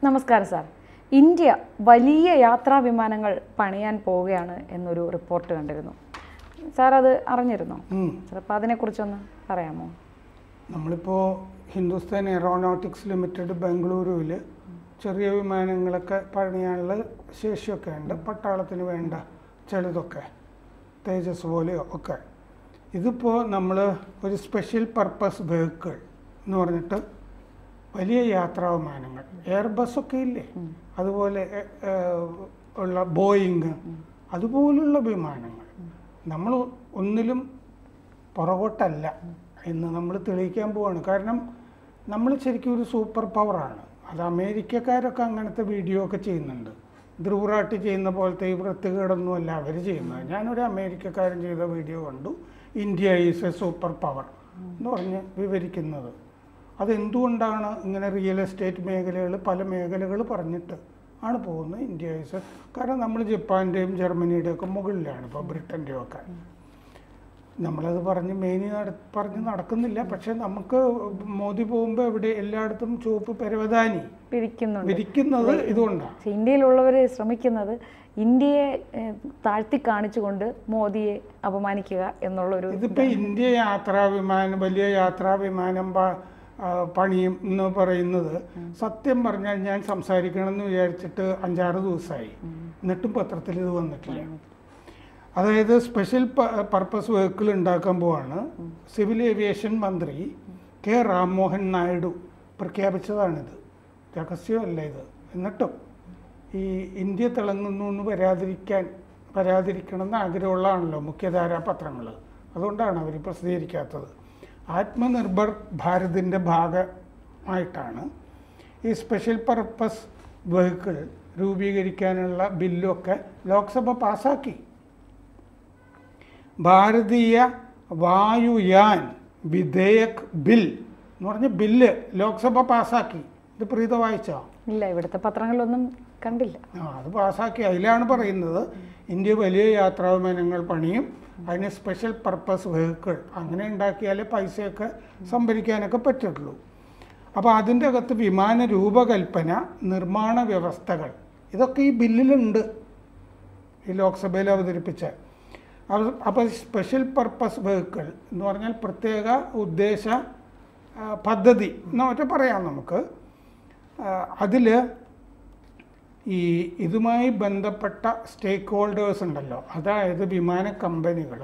നമസ്കാരം sir India വലിയ യാത്രാ വിമാനങ്ങൾ പണിയാൻ പോവുകയാണ് എന്നൊരു റിപ്പോർട്ട് കണ്ടിരുന്നു സാർ അത് അറിഞ്ഞിരുന്നോ ഉം. സാർ അപ്പോൾ അതിനെക്കുറിച്ചൊന്ന് പറയാമോ നമ്മളിപ്പോൾ ഹിന്ദുസ്ഥാൻ എയറോനോട്ടിക്സ് ലിമിറ്റഡ് ബംഗളൂരുവിൽ ചെറിയ വിമാനങ്ങളൊക്കെ പണിയാനുള്ള ശേഷിയൊക്കെ ഉണ്ട് പട്ടാളത്തിന് വേണ്ട ചിലതൊക്കെ തേജസ് പോലെയോ ഒക്കെ ഇതിപ്പോൾ നമ്മൾ ഒരു സ്പെഷ്യൽ പർപ്പസ് വെഹിക്കിൾ എന്ന് പറഞ്ഞിട്ട് വലിയ യാത്രാ വിമാനങ്ങൾ എയർബസ് ഒക്കെ ഇല്ലേ അതുപോലെ എ, ഏ, ഉള്ള ബോയിങ് അതുപോലുള്ള വിമാനങ്ങൾ നമ്മൾ ഒന്നിലും പുറകോട്ടല്ല എന്ന് നമ്മൾ തെളിയിക്കാൻ പോവാണ് കാരണം നമ്മൾ ശരിക്കും ഒരു സൂപ്പർ പവറാണ് അത് അമേരിക്കക്കാരൊക്കെ അങ്ങനത്തെ വീഡിയോ ഒക്കെ ചെയ്യുന്നുണ്ട് ധ്രുവറാട്ടി ചെയ്യുന്ന പോലത്തെ ഈ വൃത്തികേടൊന്നും അല്ല അവർ ചെയ്യുന്നത് ഞാനൊരു അമേരിക്കക്കാരൻ ചെയ്ത വീഡിയോ കണ്ടു India is a super power എന്ന് പറഞ്ഞ് വിവരിക്കുന്നത് അതെന്തുകൊണ്ടാണ് ഇങ്ങനെ റിയൽ എസ്റ്റേറ്റ് മേഖലകൾ പല മേഖലകൾ പറഞ്ഞിട്ട് ആണ് പോകുന്നത് ഇന്ത്യ ഈസ് കാരണം നമ്മൾ ജപ്പാൻ്റെയും ജർമ്മനിയുടെയും ഒക്കെ മുകളിലാണ് ഇപ്പോൾ ബ്രിട്ടൻ്റെയും ഒക്കെ നമ്മളത് പറഞ്ഞ് മേനി നട പറഞ്ഞ് നടക്കുന്നില്ല പക്ഷെ നമുക്ക് മോദി പോകുമ്പോൾ എവിടെ എല്ലായിടത്തും ചുവപ്പ് പരവതാനി പിരിക്കുന്നുണ്ട് വിരിക്കുന്നത് ഇതുകൊണ്ടാണ് പക്ഷേ ഇന്ത്യയിലുള്ളവർ ശ്രമിക്കുന്നത് ഇന്ത്യയെ ഏഹ്, താഴ്ത്തി കാണിച്ചുകൊണ്ട് മോദിയെ അപമാനിക്കുക എന്നുള്ളൊരു ഇതിപ്പോൾ ഇന്ത്യ യാത്രാ വിമാനം വലിയ യാത്രാ വിമാനം പ- ആ, പണിയും എന്ന് പറയുന്നത് സത്യം പറഞ്ഞാൽ ഞാൻ സംസാരിക്കണം എന്ന് വിചാരിച്ചിട്ട് അഞ്ചാറ് ദിവസമായി എന്നിട്ടും പത്രത്തിൽ ഇത് വന്നിട്ടില്ല അതായത് സ്പെഷ്യൽ പർപ്പസ് വെഹിക്കിൾ ഉണ്ടാക്കാൻ പോവാണ് സിവിൽ ഏവിയേഷൻ മന്ത്രി കെ രാംമോഹൻ നായിഡു പ്രഖ്യാപിച്ചതാണിത് രഹസ്യമല്ല ഇത് എന്നിട്ടും ഈ ഇന്ത്യ തിളങ്ങുന്നു എന്ന് വരാതിരിക്കാൻ വരാതിരിക്കണമെന്ന് ആഗ്രഹമുള്ളതാണല്ലോ മുഖ്യധാരാ പത്രങ്ങൾ അതുകൊണ്ടാണ് അവർ പ്രസിദ്ധീകരിക്കാത്തത് ആത്മനിർഭർ ഭാരതിൻ്റെ ഭാഗമായിട്ടാണ് ഈ സ്പെഷ്യൽ പർപ്പസ് വെഹിക്കിൾ രൂപീകരിക്കാനുള്ള ബില്ലൊക്കെ ലോക്സഭ പാസാക്കി ഭാരതീയ വായുയാൻ വിധേയക് ബിൽ എന്ന് പറഞ്ഞ ബില്ല് ലോക്സഭ പാസാക്കി ഇത് പ്രീത വായിച്ചോ ഇല്ല ഇവിടുത്തെ പത്രങ്ങളിലൊന്നും കണ്ടില്ല ആ അത് പാസ്സാക്കി അതിലാണ് പറയുന്നത് ഇന്ത്യ വലിയ യാത്രാ വിമാനങ്ങൾ പണിയും അതിന് സ്പെഷ്യൽ പർപ്പസ് വെഹിക്കിൾ അങ്ങനെ ഉണ്ടാക്കിയാലേ പൈസയൊക്കെ സംഭരിക്കാനൊക്കെ പറ്റുള്ളൂ അപ്പോൾ അതിൻ്റെ അകത്ത് വിമാന രൂപകൽപ്പന നിർമ്മാണ വ്യവസ്ഥകൾ ഇതൊക്കെ ഈ ബില്ലിലുണ്ട് ഈ ലോക്സഭയിൽ അവതരിപ്പിച്ച അത് അപ്പോൾ സ്പെഷ്യൽ പർപ്പസ് വെഹിക്കിൾ എന്ന് പറഞ്ഞാൽ പ്രത്യേക ഉദ്ദേശ ആ, പദ്ധതി എന്ന് മറ്റേ പറയാം നമുക്ക് അതിൽ ഈ ഇതുമായി ബന്ധപ്പെട്ട സ്റ്റേക്ക് ഹോൾഡേഴ്സ് ഉണ്ടല്ലോ അതായത് വിമാന കമ്പനികൾ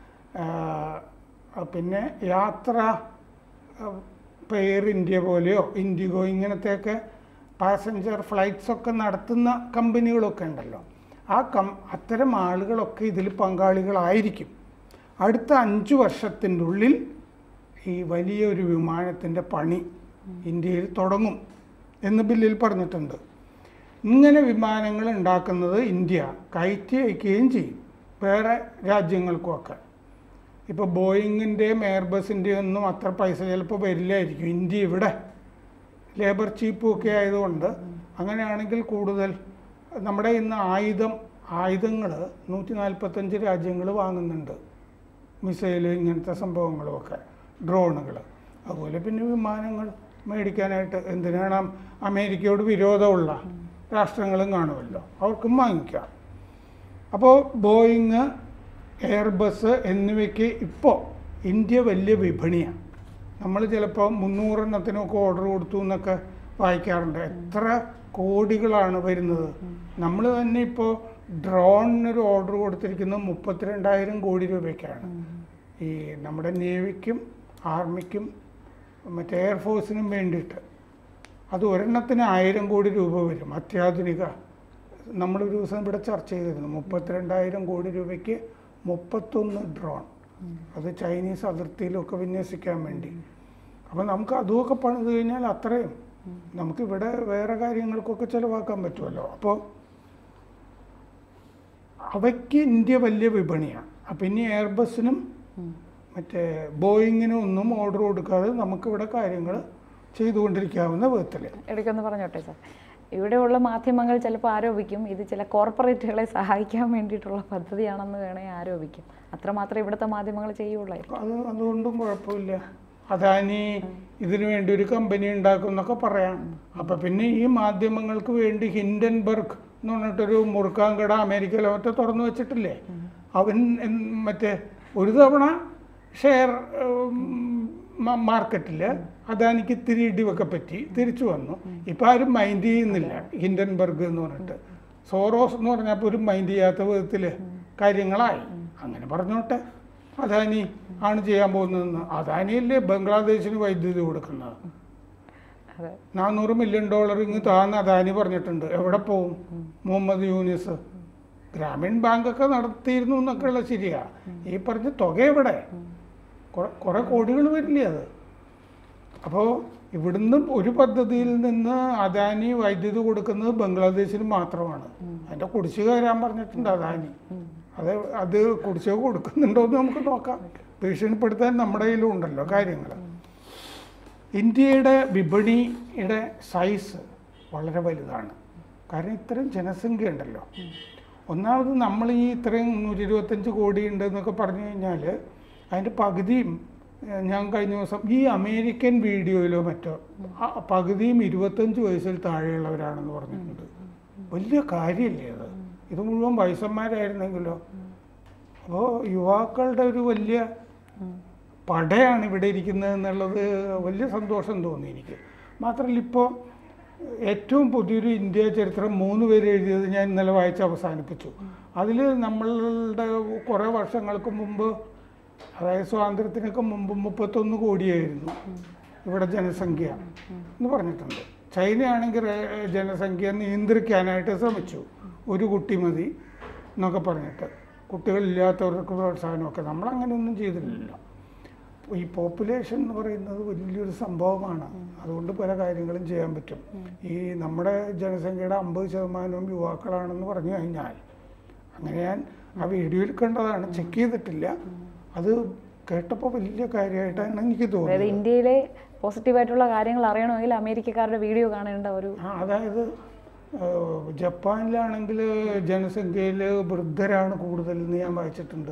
പിന്നെ യാത്ര ഇപ്പോൾ എയർ ഇന്ത്യ പോലെയോ ഇൻഡിഗോ ഇങ്ങനത്തെയൊക്കെ പാസഞ്ചർ ഫ്ലൈറ്റ്സ് ഒക്കെ നടത്തുന്ന കമ്പനികളൊക്കെ ഉണ്ടല്ലോ ആ കം അത്തരം ആളുകളൊക്കെ ഇതിൽ പങ്കാളികളായിരിക്കും അടുത്ത അഞ്ച് വർഷത്തിൻ്റെ ഉള്ളിൽ ഈ വലിയൊരു വിമാനത്തിൻ്റെ പണി ഇന്ത്യയിൽ തുടങ്ങും എന്ന് ബില്ലിൽ പറഞ്ഞിട്ടുണ്ട് ഇങ്ങനെ വിമാനങ്ങൾ ഉണ്ടാക്കുന്നത് ഇന്ത്യ കയറ്റി അയക്കുകയും ചെയ്യും വേറെ രാജ്യങ്ങൾക്കുമൊക്കെ ഇപ്പോൾ ബോയിങ്ങിൻ്റെയും എയർബസിൻ്റെയും ഒന്നും അത്ര പൈസ ചിലപ്പോൾ വരില്ലായിരിക്കും ഇന്ത്യ ഇവിടെ ലേബർ ചീപ്പും ഒക്കെ ആയതുകൊണ്ട് അങ്ങനെയാണെങ്കിൽ കൂടുതൽ നമ്മുടെ ഇന്ന് ആയുധം ആയുധങ്ങൾ നൂറ്റി നാൽപ്പത്തഞ്ച് രാജ്യങ്ങൾ വാങ്ങുന്നുണ്ട് മിസൈൽ ഇങ്ങനത്തെ സംഭവങ്ങളുമൊക്കെ ഡ്രോണുകൾ അതുപോലെ പിന്നെ വിമാനങ്ങൾ മേടിക്കാനായിട്ട് എന്തിനാണ് അം- അമേരിക്കയോട് വിരോധമുള്ള രാഷ്ട്രങ്ങളും കാണുമല്ലോ അവർക്കും വാങ്ങിക്കാം അപ്പോൾ ബോയിങ് എയർബസ് എന്നിവയ്ക്ക് ഇപ്പോൾ ഇന്ത്യ വലിയ വിപണിയാണ് നമ്മൾ ചിലപ്പോൾ മുന്നൂറെണ്ണത്തിനൊക്കെ ഓർഡർ കൊടുത്തു എന്നൊക്കെ വായിക്കാറുണ്ട് എത്ര കോടികളാണ് വരുന്നത് നമ്മൾ തന്നെ ഇപ്പോൾ ഡ്രോണിനൊരു ഓർഡർ കൊടുത്തിരിക്കുന്നത് മുപ്പത്തിരണ്ടായിരം കോടി രൂപയ്ക്കാണ് ഈ നമ്മുടെ നേവിക്കും ആർമിക്കും മറ്റേ എയർഫോഴ്സിനും വേണ്ടിയിട്ട് അത് ഒരെണ്ണത്തിന് ആയിരം കോടി രൂപ വരും അത്യാധുനിക നമ്മളൊരു ദിവസം ഇവിടെ ചർച്ച ചെയ്തിരുന്നു മുപ്പത്തിരണ്ടായിരം കോടി രൂപയ്ക്ക് മുപ്പത്തൊന്ന് ഡ്രോൺ അത് ചൈനീസ് അതിർത്തിയിലൊക്കെ വിന്യസിക്കാൻ വേണ്ടി അപ്പോൾ നമുക്ക് അതുമൊക്കെ പണിത് കഴിഞ്ഞാൽ അത്രയും നമുക്കിവിടെ വേറെ കാര്യങ്ങൾക്കൊക്കെ ചിലവാക്കാൻ പറ്റുമല്ലോ അപ്പോൾ അവയ്ക്ക് ഇന്ത്യ വലിയ വിപണിയാണ് അപ്പം ഇനി എയർബസിനും മറ്റേ ബോയിങ്ങിനും ഒന്നും ഓർഡർ കൊടുക്കാതെ നമുക്കിവിടെ കാര്യങ്ങൾ ചെയ്തുകൊണ്ടിരിക്കാവുന്ന വിധത്തിൽ ഇടയ്ക്കൊന്ന് പറഞ്ഞോട്ടെ സാർ ഇവിടെയുള്ള മാധ്യമങ്ങൾ ചിലപ്പോൾ ആരോപിക്കും ഇത് ചില കോർപ്പറേറ്റുകളെ സഹായിക്കാൻ വേണ്ടിയിട്ടുള്ള പദ്ധതിയാണെന്ന് വേണേൽ ആരോപിക്കും അത്രമാത്രം ഇവിടുത്തെ മാധ്യമങ്ങൾ ചെയ്യുള്ളായിരിക്കും അത് അതുകൊണ്ടും കുഴപ്പമില്ല അദാനി ഇതിനു വേണ്ടി ഒരു കമ്പനി ഉണ്ടാക്കും എന്നൊക്കെ പറയാം അപ്പൊ പിന്നെ ഈ മാധ്യമങ്ങൾക്ക് വേണ്ടി ഹിൻഡൻബർഗ് എന്ന് പറഞ്ഞിട്ടൊരു മുറുക്കാൻ കട അമേരിക്കയിലോ മറ്റോ തുറന്നു വെച്ചിട്ടില്ലേ അവൻ എൻ- മറ്റേ ഒരു തവണ ഷെയർ മാർക്കറ്റിൽ അദാനിക്ക് ഇത്തിരി ഇടിവൊക്കെ പറ്റി തിരിച്ചു വന്നു ഇപ്പം ആരും മൈൻഡ് ചെയ്യുന്നില്ല ഹിൻഡൻബർഗ് എന്ന് പറഞ്ഞിട്ട് സോറോസ് എന്ന് പറഞ്ഞപ്പോൾ ഒരു മൈൻഡ് ചെയ്യാത്ത വിധത്തിൽ കാര്യങ്ങളായി അങ്ങനെ പറഞ്ഞോട്ടെ അദാനി ആണ് ചെയ്യാൻ പോകുന്നതെന്ന് അദാനിയല്ലേ ബംഗ്ലാദേശിന് വൈദ്യുതി കൊടുക്കുന്നത് അതെ നാനൂറ് മില്യൺ ഡോളർ ഇങ്ങ് താന്ന് അദാനി പറഞ്ഞിട്ടുണ്ട് എവിടെ പോവും മുഹമ്മദ് യൂനിസ് ഗ്രാമീൺ ബാങ്കൊക്കെ നടത്തിയിരുന്നു എന്നൊക്കെയുള്ള ശരിയാ ഈ പറഞ്ഞ തുക എവിടെ കുറെ- കുറെ കോടികൾ വരില്ലേ അത് അപ്പോൾ ഇവിടുന്ന് ഒരു പദ്ധതിയിൽ നിന്ന് അദാനി വൈദ്യുതി കൊടുക്കുന്നത് ബംഗ്ലാദേശിന് മാത്രമാണ് അതിന്റെ കുടിശ്ശിക തരാൻ പറഞ്ഞിട്ടുണ്ട് അദാനി അത് അത് കുടിശ്ശിക കൊടുക്കുന്നുണ്ടോ എന്ന് നമുക്ക് നോക്കാം ഭീഷണിപ്പെടുത്താൻ നമ്മുടെ കയ്യിലും ഉണ്ടല്ലോ കാര്യങ്ങൾ ഇന്ത്യയുടെ വിപണിയുടെ സൈസ് വളരെ വലുതാണ് കാരണം ഇത്രയും ജനസംഖ്യ ഉണ്ടല്ലോ ഒന്നാമത് നമ്മൾ ഈ ഇത്രയും നൂറ്റി ഇരുപത്തഞ്ച് കോടി ഉണ്ട് എന്നൊക്കെ പറഞ്ഞു കഴിഞ്ഞാൽ അതിൻ്റെ പകുതിയും ഏഹ്, ഞാൻ കഴിഞ്ഞ ദിവസം ഈ അമേരിക്കൻ വീഡിയോയിലോ മറ്റോ ആ പകുതിയും ഇരുപത്തഞ്ച് വയസ്സിൽ താഴെയുള്ളവരാണെന്ന് പറഞ്ഞിട്ടുണ്ട് വലിയ കാര്യമല്ലേ അത് ഇത് മുഴുവൻ വയസ്സന്മാരായിരുന്നെങ്കിലോ അപ്പോൾ യുവാക്കളുടെ ഒരു വലിയ പടയാണ് ഇവിടെ ഇരിക്കുന്നത് എന്നുള്ളത് വലിയ സന്തോഷം തോന്നി എനിക്ക് മാത്രമല്ല ഇപ്പോൾ ഏറ്റവും പുതിയൊരു ഇന്ത്യ ചരിത്രം മൂന്ന് പേര് എഴുതിയത് ഞാൻ ഇന്നലെ വായിച്ച് അവസാനിപ്പിച്ചു അതിൽ നമ്മളുടെ കുറേ വർഷങ്ങൾക്ക് മുമ്പ് അതായത് സ്വാതന്ത്ര്യത്തിനൊക്കെ മുമ്പ് മുപ്പത്തൊന്ന് കോടിയായിരുന്നു ഇവിടെ ജനസംഖ്യ എന്ന് പറഞ്ഞിട്ടുണ്ട് ചൈനയാണെങ്കിൽ റേ- ജനസംഖ്യ നിയന്ത്രിക്കാനായിട്ട് ശ്രമിച്ചു ഒരു കുട്ടി മതി എന്നൊക്കെ പറഞ്ഞിട്ട് കുട്ടികളില്ലാത്തവർക്ക് പ്രോത്സാഹനമൊക്കെ നമ്മളങ്ങനെയൊന്നും ചെയ്തിട്ടില്ല ഈ പോപ്പുലേഷൻ എന്ന് പറയുന്നത് വലിയൊരു സംഭവമാണ് അതുകൊണ്ട് പല കാര്യങ്ങളും ചെയ്യാൻ പറ്റും ഈ നമ്മുടെ ജനസംഖ്യയുടെ അമ്പത് ശതമാനവും യുവാക്കളാണെന്ന് പറഞ്ഞു കഴിഞ്ഞാൽ അങ്ങനെ ഞാൻ ആ വീഡിയോയിൽ കണ്ടതാണ് ചെക്ക് ചെയ്തിട്ടില്ല അത് കേട്ടപ്പോൾ വലിയ കാര്യമായിട്ടാണ് എനിക്ക് അതായത് തോന്നിയത് ഇന്ത്യയിലെ പോസിറ്റീവായിട്ടുള്ള കാര്യങ്ങൾ അറിയണമെങ്കിൽ അമേരിക്കക്കാരുടെ വീഡിയോ കാണേണ്ട ഒരു ആ അതായത് ഏഹ്, ജപ്പാനിലാണെങ്കിൽ ജനസംഖ്യയിൽ വൃദ്ധരാണ് കൂടുതൽ എന്ന് ഞാൻ വായിച്ചിട്ടുണ്ട്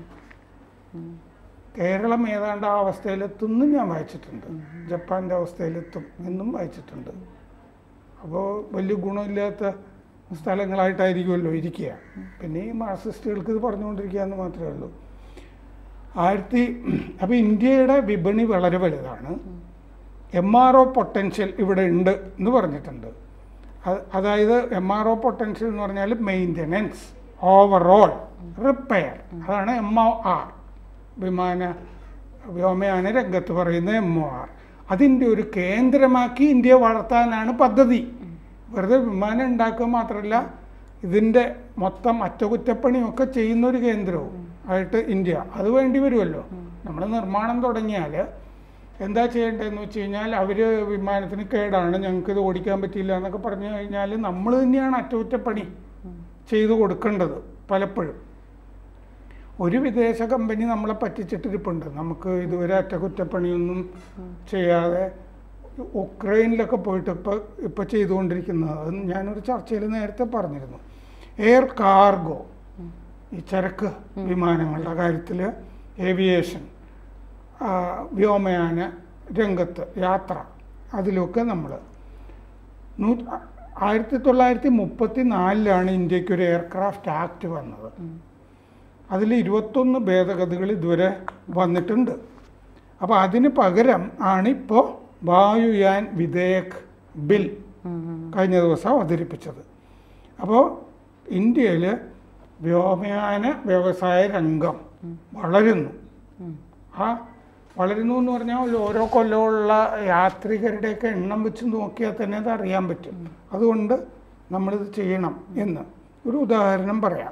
കേരളം ഏതാണ്ട് ആ അവസ്ഥയിലെത്തുന്നും ഞാൻ വായിച്ചിട്ടുണ്ട് ജപ്പാൻ്റെ അവസ്ഥയിലെത്തും എന്നും വായിച്ചിട്ടുണ്ട് അപ്പോൾ വലിയ ഗുണമില്ലാത്ത സ്ഥലങ്ങളായിട്ടായിരിക്കുമല്ലോ ഇരിക്കുക പിന്നെ ഈ മാർക്സിസ്റ്റുകൾക്ക് ഇത് പറഞ്ഞുകൊണ്ടിരിക്കുക എന്ന് മാത്രമേ ഉള്ളൂ ആയിരത്തി അപ്പോൾ ഇന്ത്യയുടെ വിപണി വളരെ വലുതാണ് എം ആർ ഒ പൊട്ടൻഷ്യൽ ഇവിടെ ഉണ്ട് എന്ന് പറഞ്ഞിട്ടുണ്ട് അത് അതായത് എം ആർ ഒ പൊട്ടൻഷ്യൽ എന്ന് പറഞ്ഞാൽ മെയിൻ്റനൻസ് ഓവറോൾ റിപ്പയർ അതാണ് എം ഒ ആർ വിമാന വ്യോമയാന രംഗത്ത് പറയുന്ന എം ഒ ആർ അതിൻ്റെ ഒരു കേന്ദ്രമാക്കി ഇന്ത്യ വളർത്താനാണ് പദ്ധതി വെറുതെ വിമാനം ഉണ്ടാക്കുക മാത്രമല്ല ഇതിൻ്റെ മൊത്തം അറ്റകുറ്റപ്പണിയൊക്കെ ചെയ്യുന്ന ഒരു കേന്ദ്രവും ആയിട്ട് ഇന്ത്യ അത് വേണ്ടി വരുമല്ലോ നമ്മൾ നിർമ്മാണം തുടങ്ങിയാൽ എന്താ ചെയ്യേണ്ടതെന്ന് വെച്ച് കഴിഞ്ഞാൽ അവർ വിമാനത്തിന് കേടാണ് ഞങ്ങൾക്ക് ഇത് ഓടിക്കാൻ പറ്റില്ല എന്നൊക്കെ പറഞ്ഞു കഴിഞ്ഞാൽ നമ്മൾ തന്നെയാണ് അറ്റകുറ്റപ്പണി ചെയ്തു കൊടുക്കേണ്ടത് പലപ്പോഴും ഒരു വിദേശ കമ്പനി നമ്മളെ പറ്റിച്ചിട്ടിരിപ്പുണ്ട് നമുക്ക് ഇതുവരെ അറ്റകുറ്റപ്പണിയൊന്നും ചെയ്യാതെ ഉക്രൈനിലൊക്കെ പോയിട്ട് ഇപ്പോൾ ഇപ്പോൾ ചെയ്തുകൊണ്ടിരിക്കുന്നത് അത് ഞാനൊരു ചർച്ചയിൽ നേരത്തെ പറഞ്ഞിരുന്നു എയർ കാർഗോ ഈ ചരക്ക് വിമാനങ്ങളുടെ കാര്യത്തിൽ ഏവിയേഷൻ ആ, വ്യോമയാന രംഗത്ത് യാത്ര അതിലൊക്കെ നമ്മൾ നൂ ആയിരത്തി തൊള്ളായിരത്തി മുപ്പത്തി നാലിലാണ് ഇന്ത്യക്ക് ഒരു എയർക്രാഫ്റ്റ് ആക്ട് വന്നത് അതിൽ ഇരുപത്തൊന്ന് ഭേദഗതികൾ ഇതുവരെ വന്നിട്ടുണ്ട് അപ്പോൾ അതിന് പകരം ആണിപ്പോൾ വായുയാൻ വിധേയക് ബിൽ കഴിഞ്ഞ ദിവസം അവതരിപ്പിച്ചത് അപ്പോൾ ഇന്ത്യയിൽ വ്യോമയാന വ്യവസായ രംഗം വളരുന്നു ആ വളരുന്നു എന്ന് പറഞ്ഞാൽ ഓരോ കൊല്ലമുള്ള യാത്രികരുടെയൊക്കെ എണ്ണം വെച്ച് നോക്കിയാൽ തന്നെ അത് അറിയാൻ പറ്റും അതുകൊണ്ട് നമ്മളിത് ചെയ്യണം എന്ന് ഒരു ഉദാഹരണം പറയാം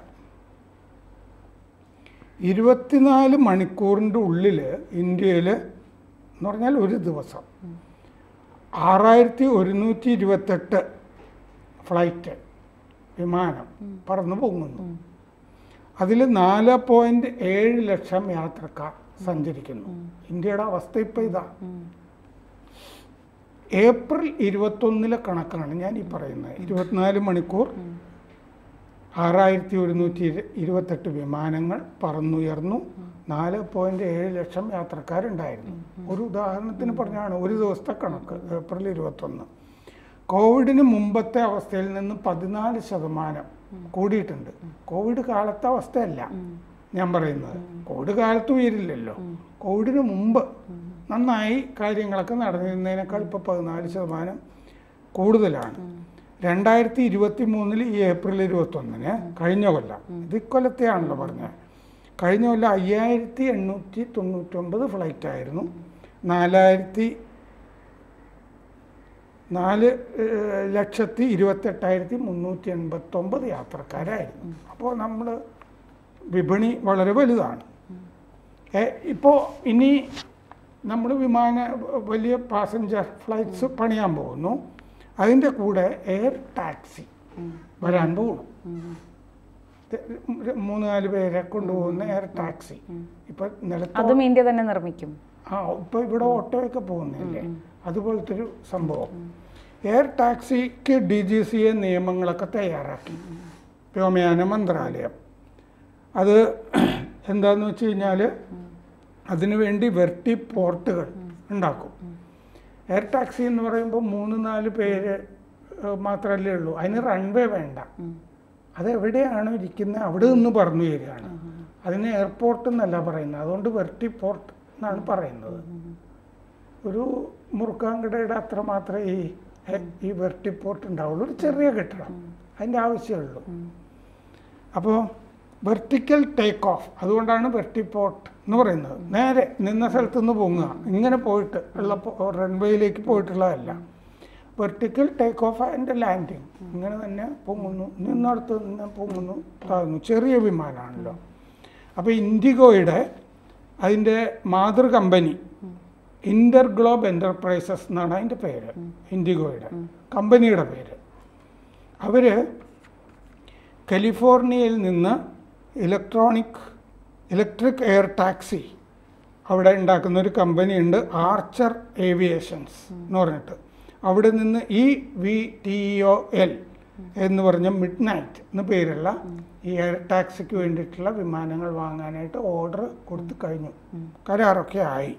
ഇരുപത്തിനാല് മണിക്കൂറിൻ്റെ ഉള്ളിൽ ഇന്ത്യയിൽ എന്ന് പറഞ്ഞാൽ ഒരു ദിവസം ആറായിരത്തി ഒരുന്നൂറ്റി ഇരുപത്തെട്ട് ഫ്ലൈറ്റ് വിമാനം പറന്നു പോകുന്നു അതിൽ നാല് പോയിന്റ് ഏഴ് ലക്ഷം യാത്രക്കാർ സഞ്ചരിക്കുന്നു ഇന്ത്യയുടെ അവസ്ഥ ഇപ്പം ഇതാ ഏപ്രിൽ ഇരുപത്തൊന്നിലെ കണക്കാണ് ഞാൻ ഈ പറയുന്നത് ഇരുപത്തിനാല് മണിക്കൂർ ആറായിരത്തി ഒരുന്നൂറ്റി ഇരു- ഇരുപത്തെട്ട് വിമാനങ്ങൾ പറന്നുയർന്നു നാല് പോയിന്റ് ഏഴ് ലക്ഷം യാത്രക്കാരുണ്ടായിരുന്നു ഒരു ഉദാഹരണത്തിന് പറഞ്ഞാണ് ഒരു ദിവസത്തെ കണക്ക് ഏപ്രിൽ ഇരുപത്തൊന്ന് കോവിഡിന് മുമ്പത്തെ അവസ്ഥയിൽ നിന്ന് പതിനാല് ശതമാനം കൂടിയിട്ടുണ്ട് കോവിഡ് കാലത്തെ അവസ്ഥയല്ല ഞാൻ പറയുന്നത് കോവിഡ് കാലത്ത് ഉയരില്ലല്ലോ കോവിഡിന് മുമ്പ് നന്നായി കാര്യങ്ങളൊക്കെ നടന്നിരുന്നതിനേക്കാൾ ഇപ്പോൾ പതിനാല് ശതമാനം കൂടുതലാണ് രണ്ടായിരത്തി ഇരുപത്തി മൂന്നിൽ ഈ ഏപ്രിൽ ഇരുപത്തൊന്നിന് കഴിഞ്ഞ കൊല്ലം ഇത് ഇക്കൊല്ലത്തെയാണല്ലോ പറഞ്ഞത് കഴിഞ്ഞ കൊല്ലം അയ്യായിരത്തി എണ്ണൂറ്റി തൊണ്ണൂറ്റൊമ്പത് ഫ്ലൈറ്റ് ആയിരുന്നു നാലായിരത്തി നാല് ഏഹ്, ലക്ഷത്തി ഇരുപത്തെട്ടായിരത്തി മുന്നൂറ്റി എൺപത്തൊമ്പത് യാത്രക്കാരായിരുന്നു അപ്പോൾ നമ്മൾ വിപണി വളരെ വലുതാണ് ഇപ്പോൾ ഇനി നമ്മൾ വിമാന വലിയ പാസഞ്ചർ ഫ്ലൈറ്റ്സ് പണിയാൻ പോകുന്നു അതിൻ്റെ കൂടെ എയർ ടാക്സി വരാൻ പോകുന്നു ഇത് മൂന്ന് നാല് പേരെ കൊണ്ടുപോകുന്ന എയർ ടാക്സി ഇപ്പം നിലത്ത് അതും ഇന്ത്യ തന്നെ നിർമ്മിക്കും ആ ഇപ്പോൾ ഇവിടെ ഓട്ടോയൊക്കെ പോകുന്നില്ലേ അതുപോലത്തെ ഒരു സംഭവം എയർ ടാക്സിക്ക് ഡി ജി സി എ നിയമങ്ങളൊക്കെ തയ്യാറാക്കി വ്യോമയാന മന്ത്രാലയം അത് എന്താന്ന് വെച്ച് കഴിഞ്ഞാൽ അതിനുവേണ്ടി വെർട്ടി പോർട്ടുകൾ ഉണ്ടാക്കും എയർ ടാക്സി എന്ന് പറയുമ്പോൾ മൂന്ന് നാല് പേര് ഏഹ്, മാത്രമല്ലേ ഉള്ളൂ അതിന് റൺവേ വേണ്ട അതെവിടെയാണ് ഇരിക്കുന്നത് അവിടെ നിന്ന് പറഞ്ഞു തരികയാണ് അതിന് എയർപോർട്ട് എന്നല്ല പറയുന്നത് അതുകൊണ്ട് വെർട്ടി പോർട്ട് എന്നാണ് പറയുന്നത് ഒരു മുറുക്കാൻകടയുടെ അത്ര മാത്രമേ ഈ ഈ വെർട്ടി പോർട്ട് ഉണ്ടാവുള്ളൂ ഒരു ചെറിയ കെട്ടിടം അതിൻ്റെ ആവശ്യമുള്ളൂ അപ്പോൾ വെർട്ടിക്കൽ ടേക്ക് ഓഫ് അതുകൊണ്ടാണ് വെർട്ടി പോർട്ട് എന്ന് പറയുന്നത് നേരെ നിന്ന സ്ഥലത്ത് നിന്ന് പൊങ്ങുക ഇങ്ങനെ പോയിട്ട് ഉള്ള റൺവേയിലേക്ക് പോയിട്ടുള്ളതല്ല vertical take off and landing ഇങ്ങനെ തന്നെ പൊങ്ങുന്നു നിന്നടുത്ത് നിന്ന് പൊങ്ങുന്നു താഴ്ന്നു ചെറിയ വിമാനമാണല്ലോ അപ്പോൾ ഇൻഡിഗോയുടെ അതിൻ്റെ മാതൃ കമ്പനി ഇന്റർ ഗ്ലോബ് എൻ്റർപ്രൈസസ് എന്നാണ് അതിൻ്റെ പേര് ഇൻഡിഗോയുടെ കമ്പനിയുടെ പേര് അവർ കാലിഫോർണിയയിൽ നിന്ന് ഇലക്ട്രോണിക് ഇലക്ട്രിക് എയർ ടാക്സി അവിടെ ഉണ്ടാക്കുന്ന ഒരു കമ്പനി ഉണ്ട് ആർച്ചർ ഏവിയേഷൻസ് എന്ന് പറഞ്ഞിട്ട് അവിടെ നിന്ന് E V T O L എന്ന് പറഞ്ഞ മിഡ് നൈറ്റ് എന്ന് പേരുള്ള ഈ എയർ ടാക്സിക്ക് വേണ്ടിയിട്ടുള്ള വിമാനങ്ങൾ വാങ്ങാനായിട്ട് ഓർഡർ കൊടുത്തു കഴിഞ്ഞു കരാറൊക്കെ ആയി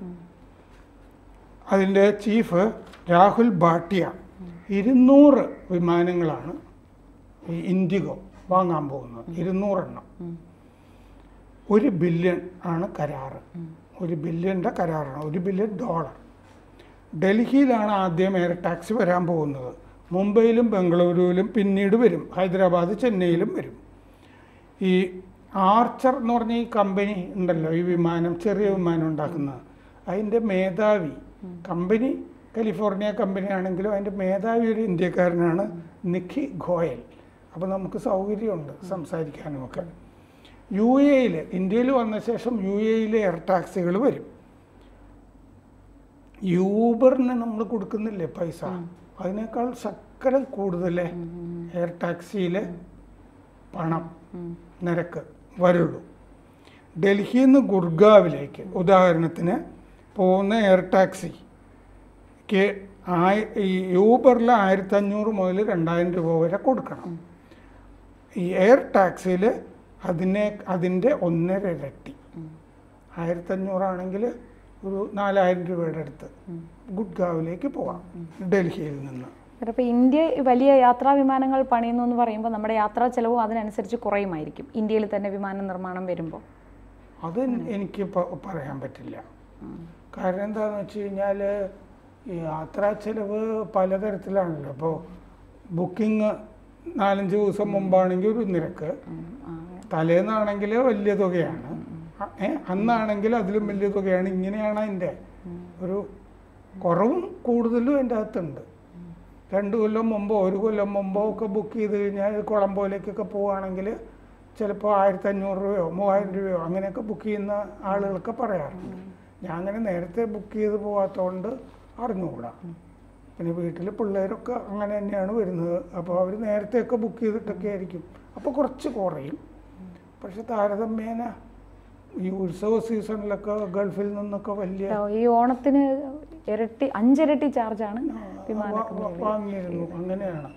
അതിൻ്റെ ചീഫ് രാഹുൽ ഭാട്ടിയ ഇരുന്നൂറ് വിമാനങ്ങളാണ് ഈ ഇൻഡിഗോ വാങ്ങാൻ പോകുന്നത് ഇരുന്നൂറെണ്ണം ഒരു ബില്യൺ ആണ് കരാറ് ഒരു ബില്യൻ്റെ കരാറാണ് ഒരു ബില്യൺ ഡോളർ ഡൽഹിയിലാണ് ആദ്യം എയർ ടാക്സി വരാൻ പോകുന്നത് മുംബൈയിലും ബംഗളൂരുവിലും പിന്നീട് വരും ഹൈദരാബാദ് ചെന്നൈയിലും വരും ഈ ആർച്ചർ എന്ന് പറഞ്ഞ ഈ കമ്പനി ഉണ്ടല്ലോ ഈ വിമാനം ചെറിയ വിമാനം ഉണ്ടാക്കുന്നത് അതിൻ്റെ മേധാവി കമ്പനി കാലിഫോർണിയ കമ്പനി ആണെങ്കിലും അതിൻ്റെ മേധാവി ഒരു ഇന്ത്യക്കാരനാണ് നിഖി ഗോയൽ അപ്പോൾ നമുക്ക് സൗകര്യമുണ്ട് സംസാരിക്കാനുമൊക്കെ യു എയിൽ ഇന്ത്യയിൽ വന്ന ശേഷം യു എയിൽ എയർ ടാക്സികൾ വരും യൂബറിന് നമ്മൾ കൊടുക്കുന്നില്ലേ പൈസ അതിനേക്കാൾ ശക്കരം കൂടുതൽ എയർ ടാക്സിയിൽ പണം നിരക്ക് വരുള്ളൂ ഡൽഹിയിൽ നിന്ന് ഗുർഗാവിലേക്ക് ഉദാഹരണത്തിന് പോകുന്ന എയർ ടാക്സിക്ക് ആയ ഈ യൂബറിൽ ആയിരത്തി അഞ്ഞൂറ് മുതൽ രണ്ടായിരം രൂപ വരെ കൊടുക്കണം ഈ എയർ ടാക്സിയിൽ അതിനെ അതിൻ്റെ ഒന്നര ഇരട്ടി ആയിരത്തി അഞ്ഞൂറാണെങ്കിൽ ഒരു നാലായിരം രൂപയുടെ അടുത്ത് ഗുഡ്ഗാവിലേക്ക് പോവാം ഡൽഹിയിൽ നിന്ന് അപ്പോൾ ഇന്ത്യ വലിയ യാത്രാ വിമാനങ്ങൾ പണിയുന്നു എന്ന് പറയുമ്പോൾ നമ്മുടെ യാത്രാ ചെലവും അതിനനുസരിച്ച് കുറയുമായിരിക്കും ഇന്ത്യയിൽ തന്നെ വിമാന നിർമ്മാണം വരുമ്പോൾ അത് എനിക്ക് പ- പറയാൻ പറ്റില്ല കാരണം എന്താണെന്ന് വെച്ച് കഴിഞ്ഞാൽ ഈ യാത്രാ ചെലവ് പലതരത്തിലാണല്ലോ ഇപ്പോൾ ബുക്കിംഗ് നാലഞ്ച് ദിവസം മുമ്പാണെങ്കിൽ ഒരു നിരക്ക് തലേന്നാണെങ്കിൽ വലിയ തുകയാണ് അ- ഏ അന്നാണെങ്കിൽ അതിലും വലിയ തുകയാണ് ഇങ്ങനെയാണ് അതിൻ്റെ ഒരു കുറവും കൂടുതലും അതിൻ്റെ അകത്തുണ്ട് രണ്ട് കൊല്ലം മുമ്പോ ഒരു കൊല്ലം മുമ്പോ ഒക്കെ ബുക്ക് ചെയ്ത് കഴിഞ്ഞാൽ കൊളംബോയിലേക്കൊക്കെ പോവുകയാണെങ്കിൽ ചിലപ്പോൾ ആയിരത്തി അഞ്ഞൂറ് രൂപയോ മൂവായിരം രൂപയോ അങ്ങനെയൊക്കെ ബുക്ക് ചെയ്യുന്ന ആളുകളൊക്കെ പറയാറുണ്ട് ഞാൻ അങ്ങനെ നേരത്തെ ബുക്ക് ചെയ്ത് പോകാത്തതുകൊണ്ട് അറിഞ്ഞുകൂടാ പിന്നെ വീട്ടിൽ പിള്ളേരൊക്കെ അങ്ങനെ തന്നെയാണ് വരുന്നത് അപ്പോൾ അവർ നേരത്തെയൊക്കെ ബുക്ക് ചെയ്തിട്ടൊക്കെ ആയിരിക്കും അപ്പോൾ കുറച്ച് കുറയും പക്ഷെ താരതമ്യേന ഈ ഉത്സവ സീസണിലൊക്കെ ഗൾഫിൽ നിന്നൊക്കെ വലിയ ഈ ഓണത്തിന് ഇരട്ടി അഞ്ചിരട്ടി ചാർജാണ് വിമാന വാ- വാ- വാങ്ങിയിരുന്നു അങ്ങനെയാണ്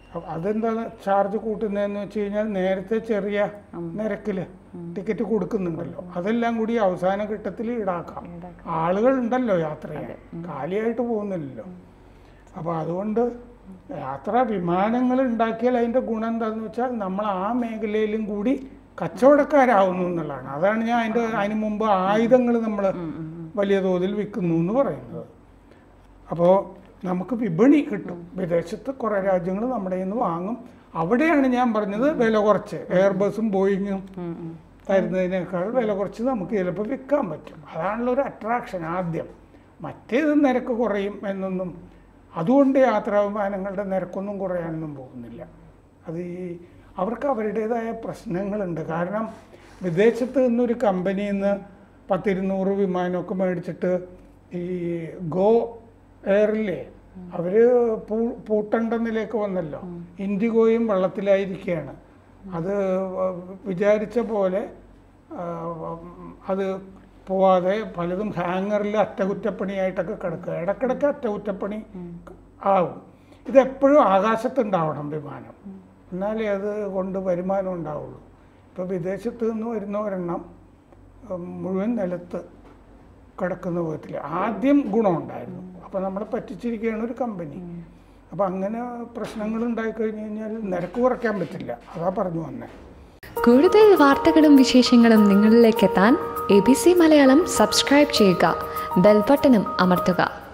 അ- അതെന്താ ചാർജ് കൂട്ടുന്നതെന്ന് വെച്ച് കഴിഞ്ഞാൽ നേരത്തെ ചെറിയ നിരക്കിൽ ടിക്കറ്റ് കൊടുക്കുന്നുണ്ടല്ലോ അതെല്ലാം കൂടി അവസാന ഘട്ടത്തിൽ ഈടാക്കാം ആളുകൾ ഉണ്ടല്ലോ യാത്ര ചെയ്യാൻ കാലിയായിട്ട് പോകുന്നില്ലല്ലോ അപ്പോൾ അതുകൊണ്ട് യാത്ര വിമാനങ്ങൾ ഉണ്ടാക്കിയാൽ അതിൻ്റെ ഗുണം എന്താണെന്ന് വെച്ചാൽ നമ്മൾ ആ മേഖലയിലും കൂടി കച്ചവടക്കാരാവുന്നു എന്നുള്ളതാണ് അതാണ് ഞാൻ അതിൻ്റെ അതിന് മുമ്പ് ആയുധങ്ങൾ നമ്മൾ വലിയ തോതിൽ വിൽക്കുന്നു എന്ന് പറയുന്നത് അപ്പോൾ നമുക്ക് വിപണി കിട്ടും വിദേശത്ത് കുറേ രാജ്യങ്ങൾ നമ്മുടെ കയ്യിൽ നിന്ന് വാങ്ങും അവിടെയാണ് ഞാൻ പറഞ്ഞത് വില കുറച്ച് എയർബസും ബോയിങ്ങും തരുന്നതിനേക്കാൾ വില കുറച്ച് നമുക്ക് ചിലപ്പോൾ വിൽക്കാൻ പറ്റും അതാണല്ലോ ഒരു അട്രാക്ഷൻ ആദ്യം മറ്റേത് നിരക്ക് കുറയും എന്നൊന്നും അതുകൊണ്ട് യാത്രാ വിമാനങ്ങളുടെ നിരക്കൊന്നും കുറയാനൊന്നും പോകുന്നില്ല അത് ഈ അവർക്ക് അവരുടേതായ പ്രശ്നങ്ങളുണ്ട് കാരണം വിദേശത്ത് നിന്നൊരു കമ്പനിയിൽ നിന്ന് പത്തിരുന്നൂറ് വിമാനമൊക്കെ മേടിച്ചിട്ട് ഈ ഗോ എയറിലെ അവര് പൂ പൂട്ടണ്ട നിലയൊക്കെ വന്നല്ലോ ഇൻഡിഗോയും വെള്ളത്തിലായിരിക്കുകയാണ് അത് വിചാരിച്ച പോലെ ആ, അത് പോവാതെ പലതും ഹാങ്ങറിൽ അറ്റകുറ്റപ്പണിയായിട്ടൊക്കെ കിടക്കുക ഇടക്കിടക്ക് അറ്റകുറ്റപ്പണി ആവും ഇതെപ്പോഴും ആകാശത്തുണ്ടാവണം വിമാനം എന്നാലേ അത് കൊണ്ട് വരുമാനം ഉണ്ടാവുള്ളൂ ഇപ്പോൾ വിദേശത്ത് നിന്ന് വരുന്ന ഒരെണ്ണം ഉം, മുഴുവൻ നിലത്ത് കിടക്കുന്ന വിധത്തിൽ ആദ്യം ഗുണമുണ്ടായിരുന്നു അപ്പോൾ നമ്മളെ പറ്റിച്ചിരിക്കുകയാണ് ഒരു കമ്പനി അപ്പോൾ അങ്ങനെ പ്രശ്നങ്ങൾ ഉണ്ടായി കഴിഞ്ഞ് കഴിഞ്ഞാൽ നിരക്ക് കുറയ്ക്കാൻ പറ്റില്ല അതാ പറഞ്ഞു വന്നേ കൂടുതൽ വാർത്തകളും വിശേഷങ്ങളും നിങ്ങളിലേക്ക് എത്താൻ A B C Malayalam subscribe ചെയ്യുക ബെൽബട്ടനും അമർത്തുക